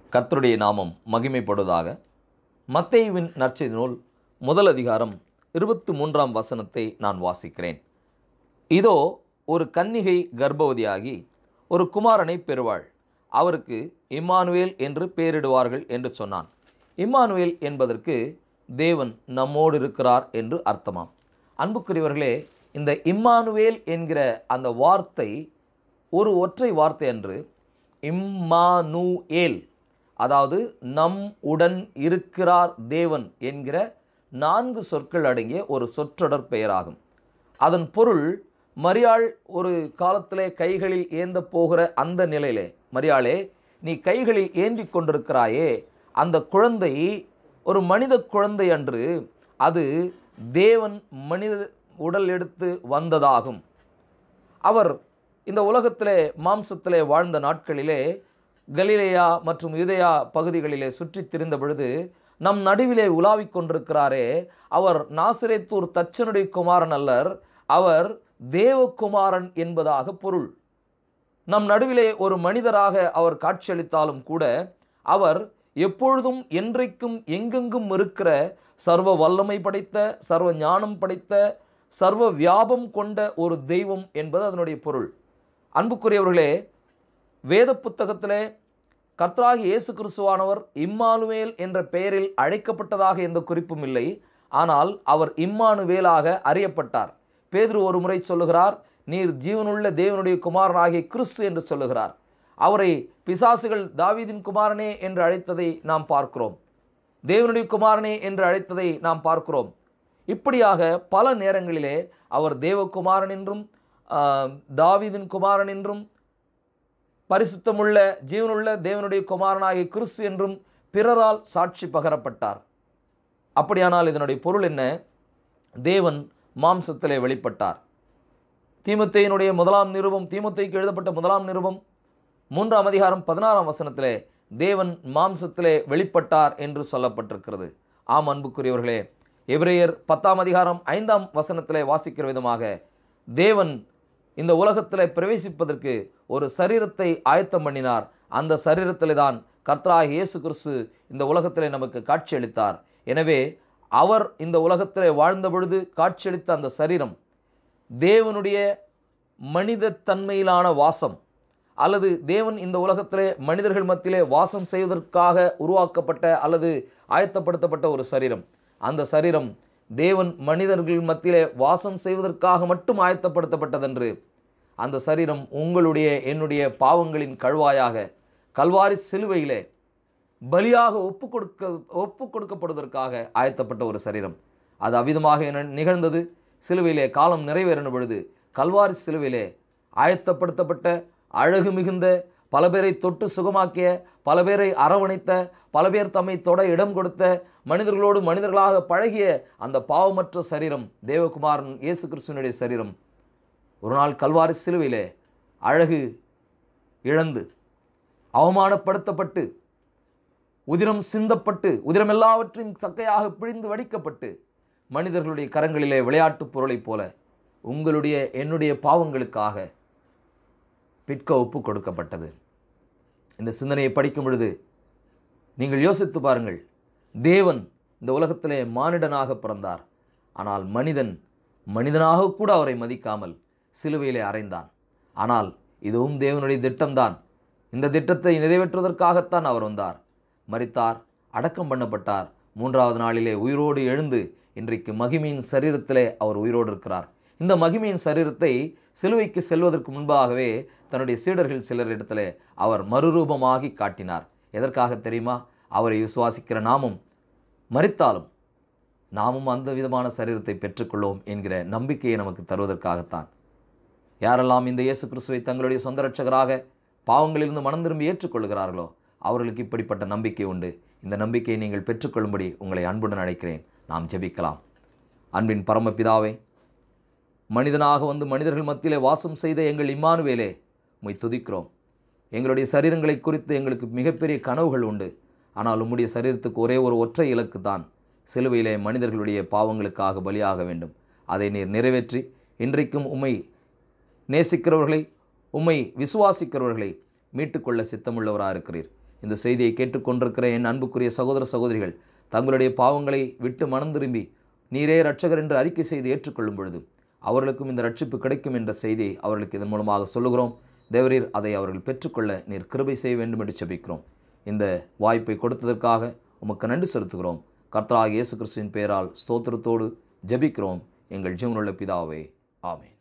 கர்த்தருடைய நாமம் மகிமைப்படுவதாக மத்தேயுவின் நற்செய்தி நூல் முதல் அதிகாரம் இருபத்தி மூன்றாம் வசனத்தை நான் வாசிக்கிறேன் இதோ ஒரு கன்னிகை கர்ப்பவதியாகி ஒரு குமாரனை பெறுவாள் அவருக்கு இம்மானுவேல் என்று பெயரிடுவார்கள் என்று சொன்னான் இம்மானுவேல் என்பதற்கு தேவன் நம்மோடு இருக்கிறார் என்று அர்த்தமாம் அன்புக்குரியவர்களே இந்த இம்மானுவேல் என்கிற அந்த வார்த்தை ஒரு ஒற்றை வார்த்தை அன்று இம்மானுவேல் அதாவது நம் உடன் இருக்கிறார் தேவன் என்கிற நான்கு சொற்கள் அடங்கிய ஒரு சொற்றொடர் பெயராகும் அதன் பொருள் மரியாள் ஒரு காலத்திலே கைகளில் ஏந்த போகிற அந்த நிலையிலே மரியாளே நீ கைகளில் ஏந்தி கொண்டிருக்கிறாயே அந்த குழந்தை ஒரு மனித குழந்தை அன்று அது தேவன் மனித உடல் எடுத்து வந்ததாகும் அவர் இந்த உலகத்திலே மாம்சத்திலே வாழ்ந்த நாட்களிலே கலிலேயா மற்றும் யுதேயா பகுதிகளிலே சுற்றித் திரிந்த பொழுது நம் நடுவிலே உலாவிக் கொண்டிருக்கிறாரே அவர் நாசிரேத்தூர் தச்சனுடைய குமாரன் அல்லர் அவர் தேவகுமாரன் என்பதாக பொருள் நம் நடுவிலே ஒரு மனிதராக அவர் காட்சியளித்தாலும் கூட அவர் எப்பொழுதும் என்றைக்கும் எங்கெங்கும் இருக்கிற சர்வ வல்லமை படைத்த சர்வ ஞானம் படைத்த சர்வ வியாபம் கொண்ட ஒரு தெய்வம் என்பது அதனுடைய பொருள் அன்புக்குரியவர்களே வேத புத்தகத்திலே கர்த்தராகி இயேசு கிறிஸ்துவானவர் இம்மானுவேல் என்ற பெயரில் அழைக்கப்பட்டதாக எந்த குறிப்பும் இல்லை ஆனால் அவர் இம்மானுவேலாக அறியப்பட்டார் பேதுரு ஒரு முறை சொல்லுகிறார் நீர் ஜீவனுள்ள தேவனுடைய குமாரனாகிய கிறிஸ்து என்று சொல்லுகிறார் அவரை பிசாசுகள் தாவீதின் குமாரனே என்று அழைத்ததை நாம் பார்க்கிறோம் தேவனுடைய குமாரனே என்று அழைத்ததை நாம் பார்க்கிறோம் இப்படியாக பல நேரங்களிலே அவர் தேவகுமாரன் என்றும் ஆஹ், தாவீதின் குமாரன் என்றும் பரிசுத்தமுள்ள ஜீவனுள்ள தேவனுடைய குமாரனாகிய கிறிஸ்து என்றும் பிறரால் சாட்சி பகரப்பட்டார் அப்படியானால் இதனுடைய பொருள் என்ன தேவன் மாம்சத்திலே வெளிப்பட்டார் தீமத்தையினுடைய முதலாம் நிருபம் தீமத்தைக்கு எழுதப்பட்ட முதலாம் நிருபம் மூன்றாம் அதிகாரம் பதினாறாம் வசனத்திலே தேவன் மாம்சத்திலே வெளிப்பட்டார் என்று சொல்லப்பட்டிருக்கிறது ஆம் அன்புக்குரியவர்களே எபிரேயர் பத்தாம் அதிகாரம் ஐந்தாம் வசனத்திலே வாசிக்கிற விதமாக தேவன் இந்த உலகத்திலே பிரவேசிப்பதற்கு ஒரு சரீரத்தை ஆயத்தம் பண்ணினார் அந்த சரீரத்திலே தான் கர்த்தராகிய இயேசு கிறிஸ்து இந்த உலகத்திலே நமக்கு காட்சியளித்தார் எனவே அவர் இந்த உலகத்திலே வாழ்ந்த பொழுது காட்சியளித்த அந்த சரீரம் தேவனுடைய மனித தன்மையிலான வாசம் அல்லது தேவன் இந்த உலகத்திலே மனிதர்கள் மத்தியிலே வாசம் செய்வதற்காக உருவாக்கப்பட்ட அல்லது ஆயத்தப்படுத்தப்பட்ட ஒரு சரீரம் அந்த சரீரம் தேவன் மனிதர்கள் மத்தியிலே வாசம் செய்வதற்காக மட்டும் ஆயத்தப்படுத்தப்பட்டதென்று அந்த சரீரம் உங்களுடைய என்னுடைய பாவங்களின் கழுவாயாக கல்வாரி சிலுவையிலே பலியாக ஒப்பு கொடுக்க ஒப்பு கொடுக்கப்படுவதற்காக ஆயத்தப்பட்ட ஒரு சரீரம் அது அவ்விதமாக என்ன- நிகழ்ந்தது சிலுவையிலே காலம் நிறைவேறின பொழுது கல்வாரி சிலுவையிலே ஆயத்தப்படுத்தப்பட்ட அழகு மிகுந்த பல பேரை தொட்டு சுகமாக்கிய பல பேரை அரவணைத்த பல பேர் தம்மை தொட இடம் கொடுத்த மனிதர்களோடு மனிதர்களாக பழகிய அந்த பாவமற்ற சரீரம் தேவகுமாரன் இயேசு கிறிஸ்துவனுடைய சரீரம் ஒரு நாள் கல்வாரி சிலுவையிலே அழகு இழந்து அவமானப்படுத்தப்பட்டு உதிரம் சிந்தப்பட்டு உதிரம் எல்லாவற்றையும் சக்கையாக பிழிந்து வடிக்கப்பட்டு மனிதர்களுடைய கரங்களிலே விளையாட்டுப் பொருளைப் போல உங்களுடைய என்னுடைய பாவங்களுக்காக பிற்க ஒப்பு கொடுக்கப்பட்டது இந்த சிந்தனையை படிக்கும் பொழுது நீங்கள் யோசித்து பாருங்கள் தேவன் இந்த உலகத்திலே மானிடனாக பிறந்தார் ஆனால் மனிதன் மனிதனாக கூட அவரை மதிக்காமல் சிலுவையிலே அறைந்தான் ஆனால் இதுவும் தேவனுடைய திட்டம்தான் இந்த திட்டத்தை நிறைவேற்றுவதற்காகத்தான் அவர் வந்தார் மரித்தார் அடக்கம் பண்ணப்பட்டார் மூன்றாவது நாளிலே உயிரோடு எழுந்து இன்றைக்கு மகிமையின் சரீரத்திலே அவர் உயிரோடு இருக்கிறார் இந்த மகிமையின் சரீரத்தை சிலுவைக்கு செல்வதற்கு முன்பாகவே தன்னுடைய சீடர்கள் சிலரிடத்திலே அவர் மறுரூபமாகி காட்டினார் எதற்காக தெரியுமா அவரை விசுவாசிக்கிற நாமும் மரித்தாலும் நாமும் அந்த விதமான சரீரத்தை பெற்றுக்கொள்வோம் என்கிற நம்பிக்கையை நமக்கு தருவதற்காகத்தான் யாரெல்லாம் இந்த இயேசு கிறிஸ்துவை தங்களுடைய சொந்த ரட்சகராக பாவங்களிலிருந்து மனம் திரும்பி ஏற்றுக்கொள்கிறார்களோ அவர்களுக்கு இப்படிப்பட்ட நம்பிக்கை உண்டு இந்த நம்பிக்கையை நீங்கள் பெற்றுக்கொள்ளும்படி உங்களை அன்புடன் அழைக்கிறேன் நாம் ஜெபிக்கலாம் அன்பின் பரமபிதாவே மனிதனாக வந்து மனிதர்கள் மத்தியிலே வாசம் செய்த எங்கள் இம்மானுவேலே உம்மை துதிக்கிறோம் எங்களுடைய சரீரங்களை குறித்து எங்களுக்கு மிகப்பெரிய கனவுகள் உண்டு ஆனால் உம்முடைய சரீரத்துக்கு ஒரே ஒரு ஒற்றை இலக்கு தான் சிலுவையிலே மனிதர்களுடைய பாவங்களுக்காக பலியாக வேண்டும் அதை நீர் நிறைவேற்றி இன்றைக்கும் உம்மை நேசிக்கிறவர்களை உம்மை விசுவாசிக்கிறவர்களை மீட்டுக்கொள்ள சித்தமுள்ளவராக இருக்கிறீர் இந்த செய்தியை கேட்டுக்கொண்டிருக்கிற என் அன்புக்குரிய சகோதர சகோதரிகள் தங்களுடைய பாவங்களை விட்டு மனம் திரும்பி நீரே ரட்சகர் என்று அறிக்கை செய்து ஏற்றுக்கொள்ளும் பொழுது அவர்களுக்கும் இந்த ரட்சிப்பு கிடைக்கும் என்ற செய்தியை அவர்களுக்கு இதன் மூலமாக சொல்லுகிறோம் தேவரீர் அதை அவர்கள் பெற்றுக்கொள்ள நீர் கிருபை செய்ய வேண்டும் என்று ஜெபிக்கிறோம் இந்த வாய்ப்பை கொடுத்ததற்காக உமக்கு நன்றி செலுத்துகிறோம் கர்த்தராக இயேசு கிறிஸ்துவின் பெயரால் ஸ்தோத்திரத்தோடு ஜெபிக்கிறோம் எங்கள் ஜீவனுள்ள பிதாவே ஆமென்